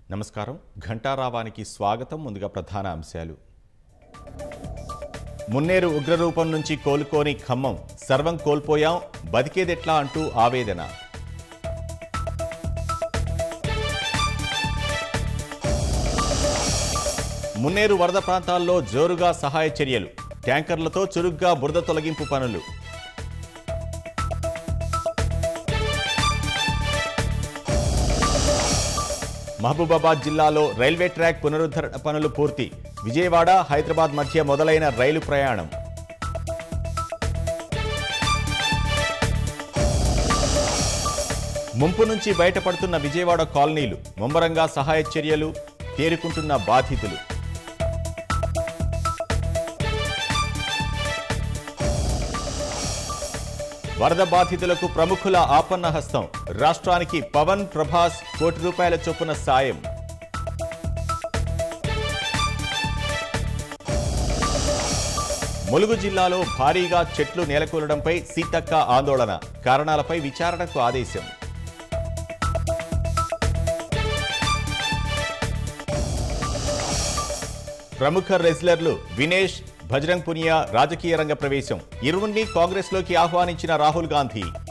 నమస్కారం ఘంటారావానికి స్వాగతం ముందుగా ప్రధాన అంశాలు మున్నేరు ఉగ్రరూపం నుంచి కోలుకోని ఖమ్మం సర్వం కోల్పోయాం బతికేదెట్లా అంటూ ఆవేదన మున్నేరు వరద ప్రాంతాల్లో జోరుగా సహాయ చర్యలు ట్యాంకర్లతో చురుగ్గా బురద తొలగింపు పనులు మహబూబాబాద్ జిల్లాలో రైల్వే ట్రాక్ పునరుద్ధరణ పనులు పూర్తి విజయవాడ హైదరాబాద్ మధ్య మొదలైన రైలు ప్రయాణం ముంపు నుంచి బయటపడుతున్న విజయవాడ కాలనీలు ముమ్మరంగా సహాయ చర్యలు తేరుకుంటున్న బాధితులు వరద బాధితులకు ప్రముఖుల ఆపన్న హస్తం రాష్ట్రానికి పవన్ ప్రభాస్ కోటి రూపాయల చొప్పున సాయం ములుగు జిల్లాలో భారీగా చెట్లు నేలకూలడంపై సీతక్క ఆందోళన కారణాలపై విచారణకు ఆదేశం ప్రముఖ రెజ్లర్లు వినేష్ భజరంగ్ పునియా రాజకీయ రంగ ప్రవేశం ఇరువురిని కాంగ్రెస్లోకి ఆహ్వానించిన రాహుల్ గాంధీ